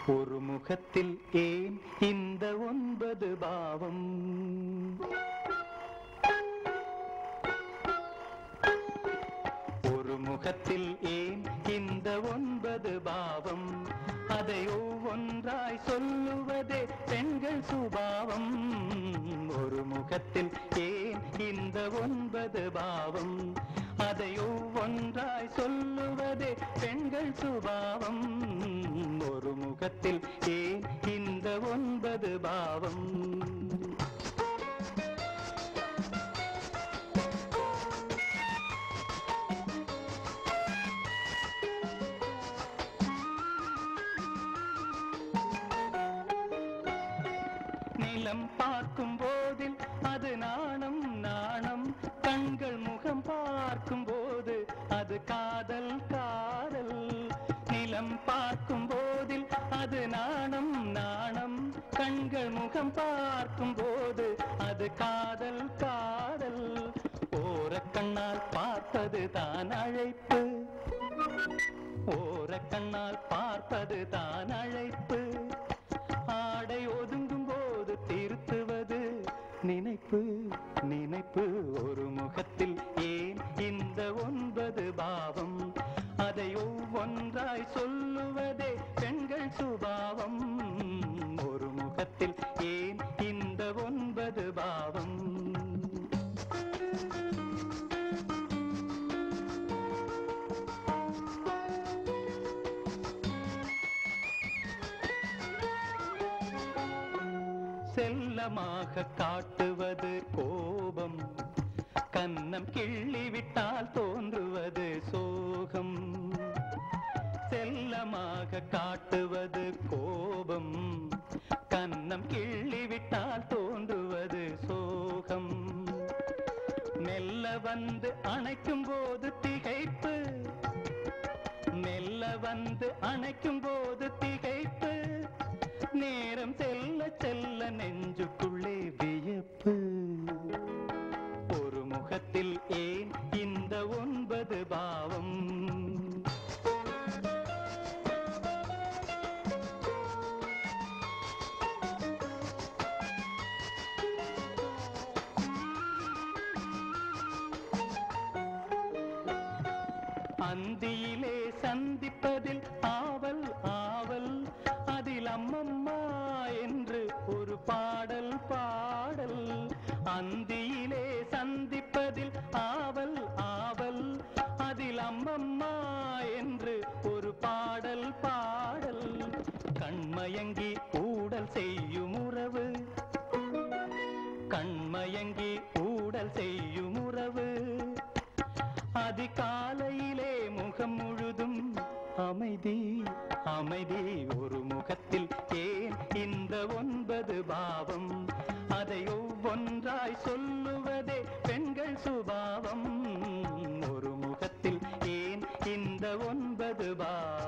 ஒரு முகத்தில் ஏன் இந்த ஒன்பது பாவம் ஒரு முகத்தில் ஏன் இந்த ஒன்பது பாவம் அதை ஒவ்வொன்றாய் சொல்லுவதே பெண்கள் சுபாவம் ஒரு முகத்தில் ஏன் இந்த ஒன்பது பாவம் அதை ஒவ்வொன்றாய் சொல்லுவதே பெண்கள் சுபாவம் ஒரு முகத்தில் ஏன் இந்த ஒன்பது பாவம் நிலம் பார்க்கும் போதில் அது நாணம் நாணம் கண்கள் முகம் பார்க்கும் போது அது காதல் காதல் நிலம் பார்க்கும் போதில் அது நாணம் நாணம் கண்கள் முகம் பார்க்கும் போது அது காதல் காதல் ஓரக்கண்ணால் பார்ப்பது தான் அழைப்பு ஓரக்கண்ணால் பார்ப்பது தான் அழைப்பு ஆடை ஒதுங்கும் போது திருத்துவது நினைப்பு நினைப்பு ஒரு முகத்தில் ஏன் இந்த ஒன்பது பாவம் அதை ஒவ்வொன்றாய் சொல்லுவதே பெண்கள் சுபாவம் ஒரு முகத்தில் ஏன் இந்த ஒன்பது பாவம் செல்லமாக காட்டுவது கோபம் கன்னம் கிள்ளி விட்டால் தோன்றுவது சோகம் செல்லமாக காட்டுவது கோபம் கன்னம் கிள்ளி விட்டால் தோன்றுவது சோகம் மெல்ல வந்து அணைக்கும் போது திகைப்பு மெல்ல வந்து அணைக்கும் போது திகைப்பு நேரம் செல்ல செல்ல நெஞ்சுக்குள்ளே வியப்பு ஒரு முகத்தில் ஏன் இந்த ஒன்பது பாவம் அந்தியிலே சந்திப்பதில் ஆவல் ஆவல் அதில் அம்மம்மா என்று ஒரு பாடல் பாடல் அந்தியிலே சந்திப்பதில் ஆவல் ஆவல் அதில் அம்மம்மா என்று ஒரு பாடல் பாடல் கண்மயங்கி ஊடல் செய்யும் உறவு கண்மயங்கி ஊடல் செய்யும் உறவு அதிகாலையிலே முகம் முழுதும் அமைதி அமைதி ஒரு முகத்தில் ஏன் இந்த ஒன்பது பாவம் அதை ஒவ்வொன்றாய் சொல்லுவதே பெண்கள் சுபாவம் ஒரு முகத்தில் ஏன் இந்த ஒன்பது பாவம்